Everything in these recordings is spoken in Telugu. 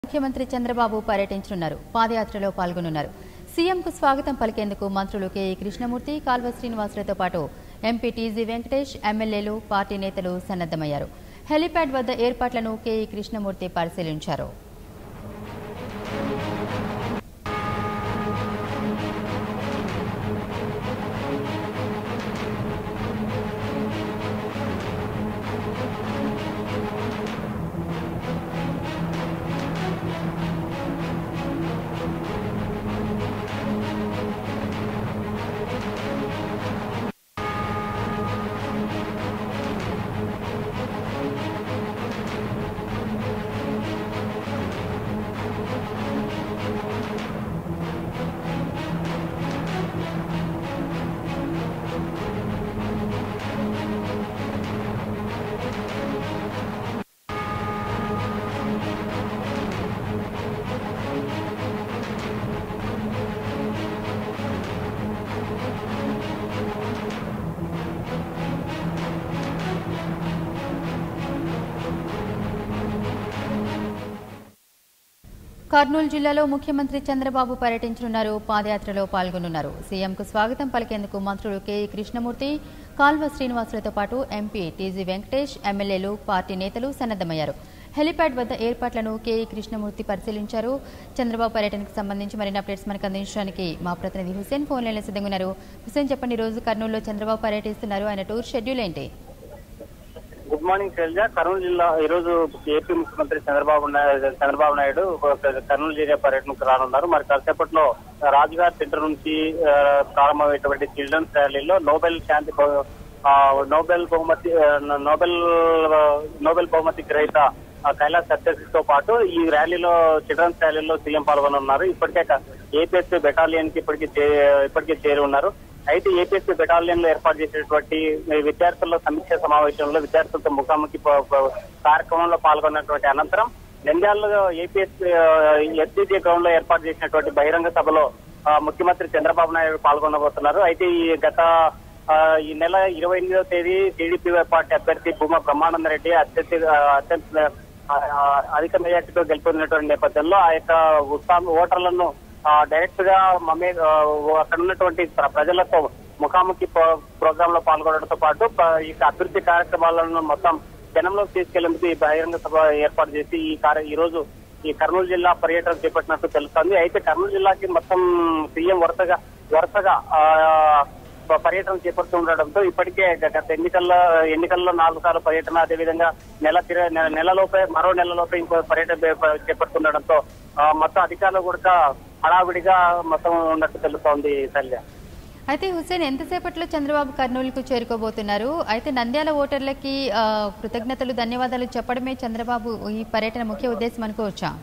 ముఖ్యమంత్రి చంద్రబాబు పర్యటించనున్నారు పాదయాత్రలో పాల్గొనున్నారు సీఎంకు స్వాగతం పలికేందుకు మంత్రులు కేఈ కృష్ణమూర్తి కాల్వ శ్రీనివాసులతో పాటు ఎంపీ టీజీ వెంకటేష్ ఎమ్మెల్యేలు పార్టీ నేతలు సన్నద్దమయ్యారు హెలీప్యాడ్ వద్ద ఏర్పాట్లను కేఈ కృష్ణమూర్తి పరిశీలించారు కర్నూలు జిల్లాలో ముఖ్యమంత్రి చంద్రబాబు పర్యటించనున్నారు పాదయాత్రలో పాల్గొనున్నారు సీఎంకు స్వాగతం పలికేందుకు మంత్రులు కేఈ కృష్ణమూర్తి కాల్వ శ్రీనివాసులతో పాటు ఎంపీ టీజీ వెంకటేష్ ఎమ్మెల్యేలు పార్టీ నేతలు సన్నద్దమయ్యారు హెలీప్యాడ్ వద్ద ఏర్పాట్లను కేఈ కృష్ణమూర్తి పరిశీలించారు చంద్రబాబు పర్యటనకు సంబంధించి మరిన్ని అప్డేట్స్ మనకు అందించడానికి మా ప్రతినిధి హుసేన్ ఫోన్ లైన్లో సిద్ధంగా ఉన్నారు హుసేన్ చెప్పండి ఈ రోజు కర్నూలులో చంద్రబాబు పర్యటిస్తున్నారు ఆయన టూర్ షెడ్యూల్ ఏంటి గుడ్ మార్నింగ్ శైలజ కర్నూలు జిల్లా ఈ రోజు ఏపీ ముఖ్యమంత్రి చంద్రబాబు నాయుడు చంద్రబాబు నాయుడు ఒక కర్నూలు జిల్లా పర్యటనకు రానున్నారు మరి కాసేపట్లో రాజుగారి సెంటర్ నుంచి ఆ, ప్రారంభమైనటువంటి చిల్డ్రన్స్ ర్యాలీలో నోబెల్ శాంతి బహు- ఆ, నోబెల్ బహుమతి ఆ, నోబెల్ ఆ, నోబెల్ బహుమతి గ్రహీత ఆ, కైలాస్ సత్యశితో పాటు ఈ ర్యాలీలో చిల్డ్రన్స్ ర్యాలీలో సీఎం పాల్గొనున్నారు ఇప్పటికే ఏపీఎస్సీ బెటాలియన్ కి ఇప్పటికే చే- ఇప్పటికే చేరి ఉన్నారు అయితే ఏపీఎస్సీ బెటాలియన్ లో ఏర్పాటు చేసినటువంటి విద్యార్థుల సమీక్ష సమావేశంలో విద్యార్థులతో ముఖాముఖి ప- ప- కార్యక్రమంలో పాల్గొన్నటువంటి అనంతరం నంద్యాలలో ఏపీఎస్ ఎస్సీజీ గ్రౌండ్ లో ఏర్పాటు చేసినటువంటి బహిరంగ సభలో ఆ, ముఖ్యమంత్రి చంద్రబాబు నాయుడు పాల్గొనబోతున్నారు అయితే ఈ గత ఆ, ఈ నెల ఇరవై ఎనిమిదవ తేదీ టీడీపీ పార్టీ అభ్యర్థి భూమా బ్రహ్మానంద రెడ్డి అత్యధిక అత్యంత ఆ, ఆ, అధిక మెజార్టీతో గెలుపొందినటువంటి నేపథ్యంలో ఆ యొక్క ఉత్సాహ ఓటర్లను డైరెక్ట్ గా మమే ఆ, అక్కడ ఉన్నటువంటి ప్ర- ప్రజలతో ముఖాముఖి ప్రోగ్రామ్ లో పాల్గొనడంతో పాటు ప- ఈ యొక్క అభివృద్ధి కార్యక్రమాలను మొత్తం జనంలోకి తీసుకెళ్లేందుకు ఈ బహిరంగ సభ ఏర్పాటు చేసి ఈ కార్య ఈ రోజు ఈ కర్నూలు జిల్లా పర్యటన చేపట్టినట్టు తెలుస్తోంది అయితే కర్నూలు జిల్లాకి మొత్తం సీఎం వరుసగా వరుసగా ఆ, ప- పర్యటన చేపడుతుండటంతో ఇప్పటికే గ- గత ఎన్నికల్లో ఎన్నికల్లో నాలుగు సార్లు పర్యటన అదేవిధంగా నెల తిర నెల- నెలలోపే మరో నెలలోపే ఇంకో పర్యటన చే- చేపడుతుండటంతో ఆ, మొత్తం అధికారులు కూడా హడావిడిగా మొత్తం ఉన్నట్టు తెలుస్తోంది శల్య అయితే హుసేన్ ఎంతసేపట్లో చంద్రబాబు కర్నూలుకు చేరుకోబోతున్నారు అయితే నంద్యాల ఓటర్లకి ఆ, కృతజ్ఞతలు ధన్యవాదాలు చెప్పడమే చంద్రబాబు ఈ పర్యటన ముఖ్య ఉద్దేశం అనుకోవచ్చా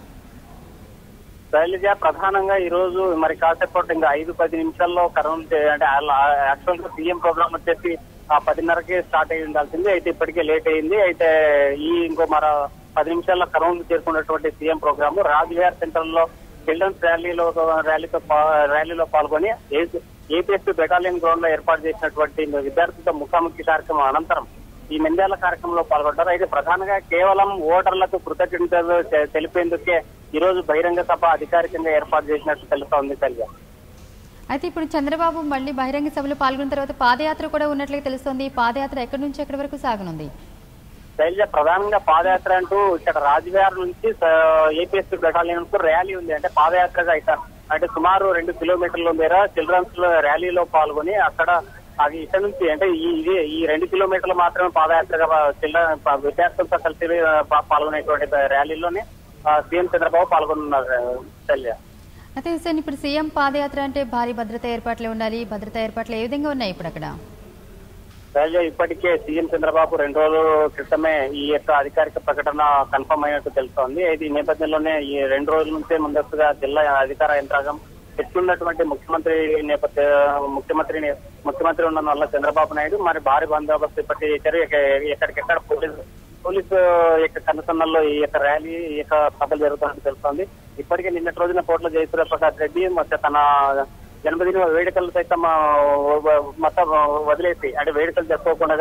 శైలజ ప్రధానంగా ఈ రోజు మరి కాసేపటి ఇంకా ఐదు పది నిమిషాల్లో కరోనా చే- అంటే యాక్చువల్ గా సీఎం ప్రోగ్రామ్ వచ్చేసి ఆ పదిన్నరకి స్టార్ట్ అయి ఉండాల్సింది అయితే ఇప్పటికే లేట్ అయింది అయితే ఈ ఇంకో మరో పది నిమిషాల్లో కరోనా చేరుకున్నటువంటి సీఎం ప్రోగ్రామ్ రాజ్విహార్ సెంటర్ లో చిల్డ్రన్స్ ర్యాలీలో ర్యాలీతో పా- ర్యాలీలో పాల్గొని ఏపీఎస్పీ బెటాలియన్ గ్రౌండ్ లో ఏర్పాటు చేసినటువంటి విద్యార్థులతో ముఖాముఖి కార్యక్రమం అనంతరం ఈ నంద్యాల కార్యక్రమంలో పాల్గొంటారు అయితే ప్రధానంగా కేవలం ఓటర్లకు కృతజ్ఞతలు తె- తెలిపేందుకే ఈ రోజు బహిరంగ సభ అధికారికంగా ఏర్పాటు చేసినట్టు తెలుస్తోంది కళ్యాణ్ అయితే ఇప్పుడు చంద్రబాబు మళ్ళీ బహిరంగ సభలో పాల్గొన్న తర్వాత పాదయాత్ర కూడా ఉన్నట్లుగా తెలుస్తోంది ఈ పాదయాత్ర ఎక్కడి నుంచి ఎక్కడి వరకు సాగనుంది శైలజ ప్రధానంగా పాదయాత్ర అంటూ ఇక్కడ రాజవిహార్ నుంచి ఏపీఎస్పీ బెటాలియన్ కు ర్యాలీ ఉంది అంటే పాదయాత్రగా ఇక్కడ అంటే సుమారు రెండు కిలోమీటర్ల మేర చిల్డ్రన్స్ ర్యాలీలో పాల్గొని అక్కడ అది ఇక్కడ నుంచి అంటే ఈ ఇది ఈ రెండు కిలోమీటర్లు మాత్రమే పాదయాత్రగా చిల్డ్రన్ విద్యార్థులతో కలిసి ఆ, పా- పాల్గొనేటువంటి ర్యాలీలోనే ఆ, సీఎం చంద్రబాబు పాల్గొన్నారు శైలజ అయితే హుసేన్ ఇప్పుడు సీఎం పాదయాత్ర అంటే భారీ భద్రతా ఏర్పాట్లు ఉండాలి భద్రతా ఏర్పాట్లు ఏ విధంగా ఉన్నాయి ఇప్పుడు అక్కడ శైలజ ఇప్పటికే సీఎం చంద్రబాబు రెండు రోజుల క్రితమే ఈ యొక్క అధికారిక ప్రకటన కన్ఫర్మ్ అయినట్టు తెలుస్తోంది అయితే ఈ నేపథ్యంలోనే ఈ రెండు రోజుల నుంచే ముందస్తుగా జిల్లా అధికార యంత్రాంగం ఎత్తున్నటువంటి ముఖ్యమంత్రి నేపథ్య ముఖ్యమంత్రిని ముఖ్యమంత్రి ఉన్న వల్ల చంద్రబాబు నాయుడు మరి భారీ బందోబస్తు ఇప్పటి చేశారు ఇక ఎక్కడికెక్కడ పోలీసు పోలీసు యొక్క కనుసన్నల్లో ఈ యొక్క ర్యాలీ ఈ యొక్క సభలు జరుగుతున్నట్టు తెలుస్తోంది ఇప్పటికే నిన్నటి రోజున కోట్ల జయసూర్య ప్రసాద్ రెడ్డి మొత్తం తన జన్మదిన వేడుకలు సైతం ఆ, వ- మొత్తం వదిలేసి అంటే వేడుకలు జరుపుకోకుండా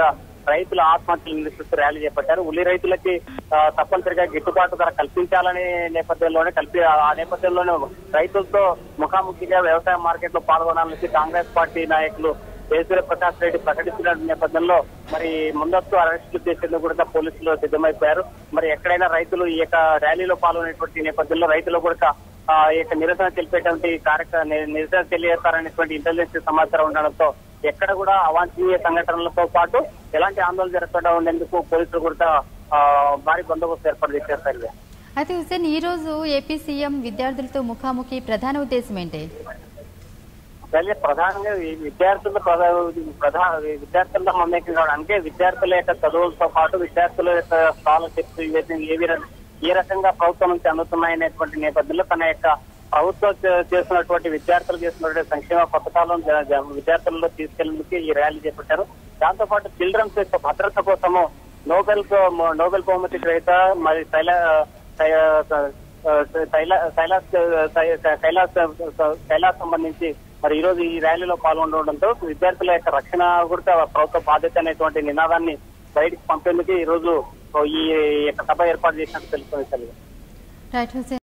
రైతుల ఆత్మహత్యలు నిరసిస్తూ ర్యాలీ చేపట్టారు ఉల్లి రైతులకి ఆ, తప్పనిసరిగా గిట్టుబాటు ధర కల్పించాలనే నేపథ్యంలోనే కల్పి ఆ నేపథ్యంలోనే రైతులతో ముఖాముఖిగా వ్యవసాయ మార్కెట్ లో పాల్గొనాలని కాంగ్రెస్ పార్టీ నాయకులు కేసీఆర్ ప్రకాష్ రెడ్డి ప్రకటిస్తున్న నేపథ్యంలో మరి ముందస్తు అరెస్టులు చేసేందుకు కూడా పోలీసులు సిద్ధమైపోయారు మరి ఎక్కడైనా రైతులు ఈ యొక్క ర్యాలీలో పాల్గొనేటువంటి నేపథ్యంలో రైతులు కూడా ఆ, ఈ యొక్క నిరసన తెలిపేటువంటి కార్యక్రమం నిరసన తెలియజేస్తారనేటువంటి ఇంటెలిజెన్స్ సమాచారం ఉండడంతో ఎక్కడ కూడా అవాంఛనీయ సంఘటనలతో పాటు ఎలాంటి ఆందోళన జరగకుండా ఉండేందుకు పోలీసులు కూడా ఆ, భారీ బందోబస్తు ఏర్పాటు చేశారు అయితే హుసేన్ ఈ రోజు ఏపీ సీఎం విద్యార్థులతో ముఖాముఖి ప్రధాన ఉద్దేశం ఏంటి అయితే ప్రధానంగా ఈ విద్యార్థుల ప్రధా- ప్రధాన విద్యార్థుల మమేకం కావడానికి విద్యార్థుల యొక్క చదువులతో పాటు విద్యార్థుల యొక్క స్కాలర్షిప్స్ ఇవన్నీ ఏ విధ- ఏ రకంగా ప్రభుత్వం నుంచి అందుతున్నాయనేటువంటి నేపథ్యంలో తన యొక్క ప్రభుత్వం చే- చేస్తున్నటువంటి విద్యార్థులు చేస్తున్నటువంటి సంక్షేమ పథకాలను జ- జ- విద్యార్థులలో తీసుకెళ్లేందుకు ఈ ర్యాలీ చేపట్టారు దాంతో పాటు చిల్డ్రన్స్ యొక్క భద్రత కోసము నోబెల్ కో- నోబెల్ బహుమతి గ్రహీత మరి శైల శై- శైలా కైలాస్ కైలాస్ కైలాస్ సంబంధించి మరి ఈ రోజు ఈ ర్యాలీలో పాల్గొనడంతో విద్యార్థుల యొక్క రక్షణ కూడా ప్రభుత్వ బాధ్యత అనేటువంటి నినాదాన్ని బయటకు పంపేందుకు ఈ రోజు ఈ యొక్క సభ ఏర్పాటు చేసినట్టు తెలుస్తుంది రైట్ హుసేన్